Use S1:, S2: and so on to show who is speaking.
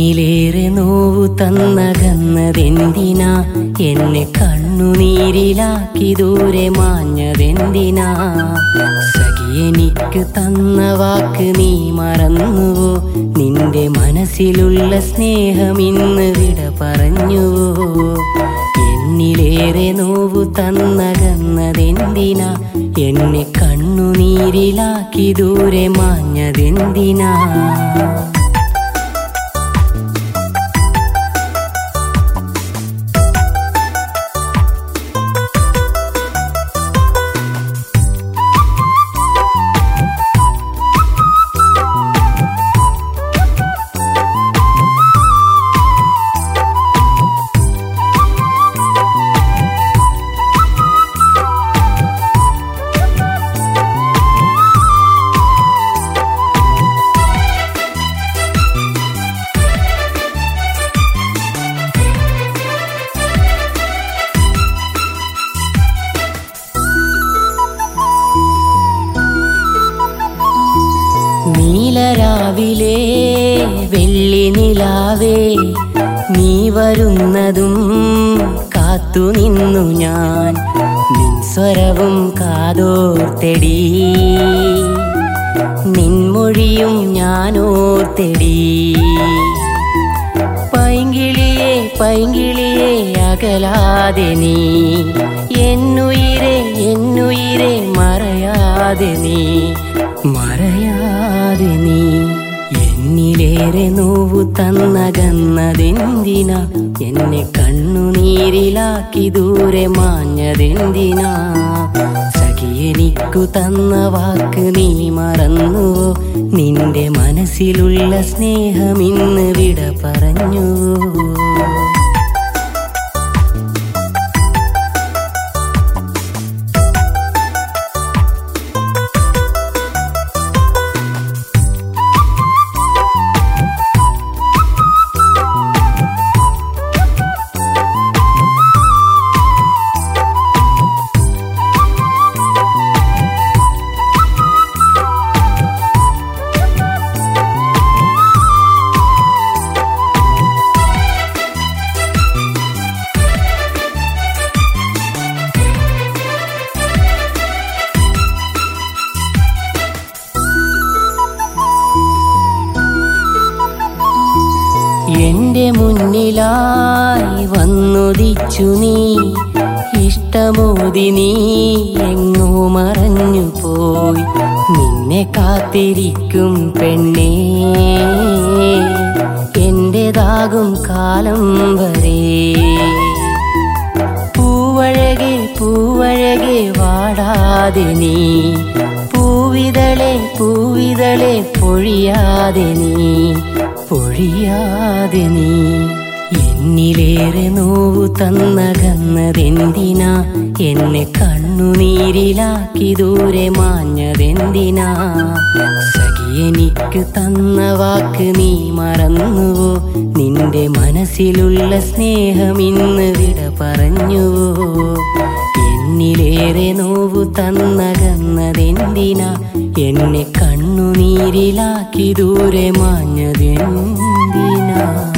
S1: എന്നിലേറെ നോവു തന്നകന്നതെന്തിനാ എന്നെ കണ്ണുനീരിലാക്കി ദൂരെ മാഞ്ഞതെന്തിനാ സഖി എനിക്ക് തന്ന വാക്ക് നീ മറന്നുവോ നിന്റെ മനസ്സിലുള്ള സ്നേഹം ഇന്ന് വിട പറഞ്ഞുവോ എന്നിലേറെ നോവു തന്നകന്നതെന്തിനാ എന്നെ കണ്ണുനീരിലാക്കി ദൂരെ മാഞ്ഞതെന്തിനാ നീലരാവിലെ വെള്ളി നിലാവേ നീ വരുന്നതും കാത്തു നിന്നു ഞാൻ നിൻ സ്വരവും കാതോർത്തെടി നിൻമൊഴിയും ഞാനോർത്തെടി പൈങ്കിളിയെ പൈങ്കിളിയെ അകലാതെ നീ എന്നുയിരെ എന്നുയിരെ മറയാതെ നീ മറയാതെ നീ എന്നിലേറെ നോവു തന്നകന്നതെന്തിനാ എന്നെ കണ്ണുനീരിലാക്കി ദൂരെ മാഞ്ഞതെന്തിനാ സഖി എനിക്കു തന്ന വാക്ക് നീ മറന്നുവോ നിന്റെ മനസ്സിലുള്ള സ്നേഹം ഇന്ന് വിട പറഞ്ഞു എന്റെ മുന്നിലായി വന്നുദിച്ചു നീ ഇഷ്ടമോതി നീ എങ്ങോ മറഞ്ഞു പോയി നിന്നെ കാത്തിരിക്കും പെണ്ണേ എന്റേതാകും കാലം വരെ പൂവഴകെ പൂവഴകെ വാടാതെ നീ പൂവിതളെ പൂവിതളെ പൊഴിയാതെ നീ പൊഴിയാതെ നീ എന്നിലേറെ നോവു തന്നകന്നതെന്തിനാ എന്നെ കണ്ണുനീരിലാക്കി ദൂരെ മാഞ്ഞതെന്തിനാ സഖി എനിക്ക് തന്ന വാക്ക് നീ മറന്നുവോ നിന്റെ മനസ്സിലുള്ള സ്നേഹം ഇന്ന് വിട പറഞ്ഞുവോ എന്നിലേറെ നോവു തന്നകന്നതെന്തിനാ എന്നെ കണ്ണുനീരിലാക്കി ദൂരെ മാഞ്ഞതെന്തിനാ